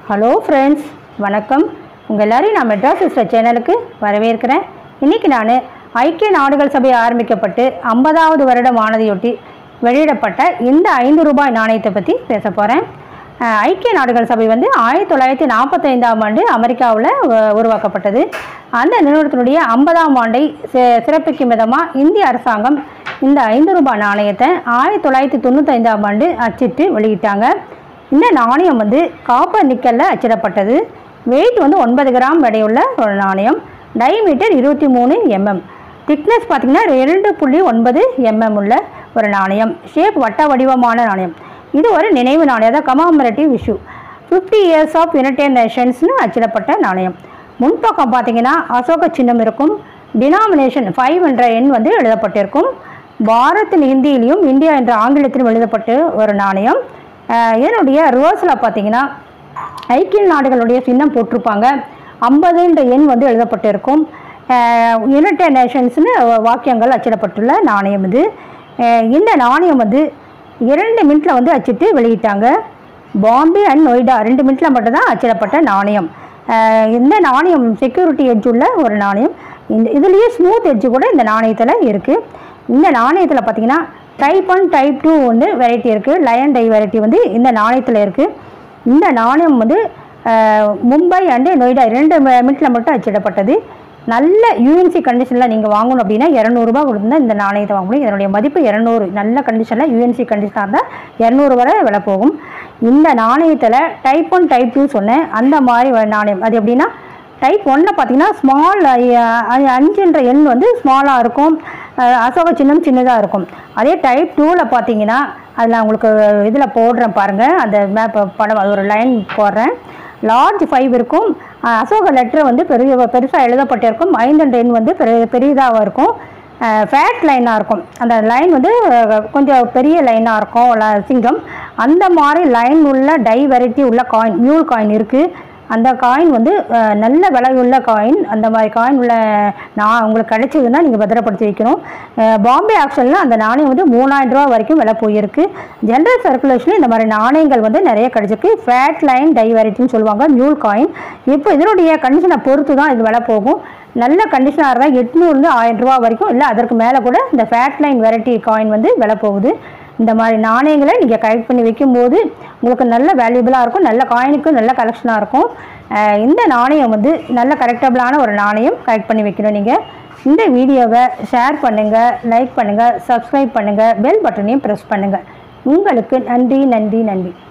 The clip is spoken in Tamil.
ஹலோ ஃப்ரெண்ட்ஸ் வணக்கம் உங்கள் எல்லாரையும் நான் மெட்ராஸ் சிஸ்டர் சேனலுக்கு வரவேற்கிறேன் இன்றைக்கி நான் ஐக்கிய நாடுகள் சபை ஆரம்பிக்கப்பட்டு ஐம்பதாவது வருடம் ஆனதையொட்டி வெளியிடப்பட்ட இந்த ஐந்து ரூபாய் நாணயத்தை பற்றி பேச போகிறேன் ஐக்கிய நாடுகள் சபை வந்து ஆயிரத்தி தொள்ளாயிரத்தி நாற்பத்தைந்தாம் ஆண்டு அமெரிக்காவில் உருவாக்கப்பட்டது அந்த நிறுவனத்தினுடைய ஐம்பதாம் ஆண்டை சி- சிறப்பிக்கும் விதமாக இந்திய அரசாங்கம் இந்த ஐந்து ரூபாய் நாணயத்தை ஆயிரத்தி தொள்ளாயிரத்தி தொண்ணூத்தைந்தாம் ஆண்டு அச்சிட்டு வெளியிட்டாங்க இந்த நாணயம் வந்து காப்பர் நிக்கல்ல அச்சிடப்பட்டது வெயிட் வந்து ஒன்பது கிராம் எடையுள்ள ஒரு நாணயம் டைமீட்டர் இருபத்தி மூணு எம்எம் திக்னஸ் பார்த்தீங்கன்னா ரெண்டு புள்ளி ஒன்பது எம்எம் உள்ள ஒரு நாணயம் ஷேப் வட்ட வடிவமான நாணயம் இது ஒரு நினைவு நாணயம் அதாவது commemorative issue fifty years of United நேஷன்ஸ்னு அச்சிடப்பட்ட நாணயம் முன்பக்கம் பார்த்தீங்கன்னா அசோக சின்னம் இருக்கும் டினாமினேஷன் ஃபைவ் என்ற எண் வந்து எழுதப்பட்டிருக்கும் பாரத்தில் ஹிந்தியிலையும் இந்தியா என்ற ஆங்கிலத்திலும் எழுதப்பட்ட ஒரு நாணயம் அஹ் இதனுடைய ரிவர்ஸில் பார்த்தீங்கன்னா ஐக்கிய நாடுகளுடைய சின்னம் போட்டிருப்பாங்க ஐம்பதுன்ற எண் வந்து எழுதப்பட்டிருக்கும் யுனைடெட் நேஷன்ஸ்னு வாக்கியங்கள் அச்சிடப்பட்டுள்ள நாணயம் இது அஹ் இந்த நாணயம் வந்து இரண்டு மினிட்ல வந்து அச்சிட்டு வெளியிட்டாங்க பாம்பே அண்ட் நொய்டா ரெண்டு மினிட்ல மட்டும்தான் அச்சிடப்பட்ட நாணயம் அஹ் இந்த நாணயம் செக்யூரிட்டி எட்ஜ் உள்ள ஒரு நாணயம் இந்த இதுலேயே ஸ்மூத் எட்ஜ் கூட இந்த நாணயத்தில் இருக்குது இந்த நாணயத்தில் பார்த்தீங்கன்னா டைப் ஒன் டைப் டூ வந்து வெரைட்டி இருக்குது லயன் டை வெரைட்டி வந்து இந்த நாணயத்தில் இருக்குது இந்த நாணயம் வந்து அஹ், மும்பை அண்டு நொய்டா ரெண்டு மினிட்ல மட்டும் அச்சிடப்பட்டது நல்ல யூஎன்சி கண்டிஷனில் நீங்கள் வாங்கணும் அப்படின்னா இரநூறுபா கொடுத்தா இந்த நாணயத்தை வாங்க முடியும் இதனுடைய மதிப்பு இரநூறு நல்ல கண்டிஷனில் யூஎன்சி கண்டிஷனாக இருந்தால் இரநூறு வரை விலை போகும் இந்த நாணயத்தில் டைப் ஒன் டைப் டூ சொன்னேன் அந்த மாதிரி ஒரு நாணயம் அது எப்படின்னா டைப் ஒன்னில் பார்த்தீங்கன்னா ஸ்மால் அஞ்சுன்ற எண் வந்து ஸ்மாலாக இருக்கும் அஹ் அசோக சின்னம் சின்னதாக இருக்கும் அதே டைப் டூவில் பார்த்தீங்கன்னா அதில் உங்களுக்கு இதில் போடுறேன் பாருங்கள் அந்த மேப் படம் அது ஒரு லைன் போடுறேன் லார்ஜ் ஃபைவ் இருக்கும் அஹ் அசோக லெட்டர் வந்து பெரிய பெருசாக எழுதப்பட்டிருக்கும் ஐந்து எண் வந்து பெரிய பெரியதாக இருக்கும் ஃபேட் லைனாக இருக்கும் அந்த லைன் வந்து அஹ், கொஞ்சம் பெரிய லைனாக இருக்கும் ல- சிங்கம் அந்த மாதிரி லைன் உள்ள டை வெரைட்டி உள்ள காயின் மியூல் காயின் இருக்குது அந்த காயின் வந்து அஹ், நல்ல விலை உள்ள காயின் அந்த மாதிரி காயின் உள்ள நான் உங்களுக்கு கிடைச்சதுன்னா நீங்கள் பத்திரப்படுத்தி வைக்கணும் அஹ், பாம்பே ஆக்ஷனில் அந்த நாணயம் வந்து மூணாயிரம் ரூபா வரைக்கும் விலை போயிருக்கு ஜென்ரல் சர்க்குலேஷனில் இந்த மாதிரி நாணயங்கள் வந்து நிறைய கிடைச்சிருக்கு ஃபேட் லைன் டை வெரைட்டின்னு சொல்லுவாங்க மியூல் காயின் இப்போ இதனுடைய கண்டிஷனை பொறுத்து தான் இது விலை போகும் நல்ல கண்டிஷனாக இருந்தால் எட்நூறுலேருந்து ஆயிரம் ரூபா வரைக்கும் இல்லை அதற்கு மேலே கூட இந்த ஃபேட் லைன் வெரைட்டி காயின் வந்து விலை போகுது இந்த மாதிரி நாணயங்களை நீங்கள் கலெக்ட் பண்ணி வைக்கும்போது உங்களுக்கு நல்ல வேல்யூபிளாக இருக்கும் நல்ல காயினுக்கு நல்ல கலெக்ஷனாக இருக்கும் அஹ் இந்த நாணயம் வந்து நல்ல கரெக்டபிளான ஒரு நாணயம் கலெக்ட் பண்ணி வைக்கணும் நீங்கள் இந்த வீடியோவை ஷேர் பண்ணுங்கள் லைக் பண்ணுங்கள் சப்ஸ்கிரைப் பண்ணுங்கள் பெல் பட்டனையும் ப்ரெஸ் பண்ணுங்கள் உங்களுக்கு நன்றி நன்றி நன்றி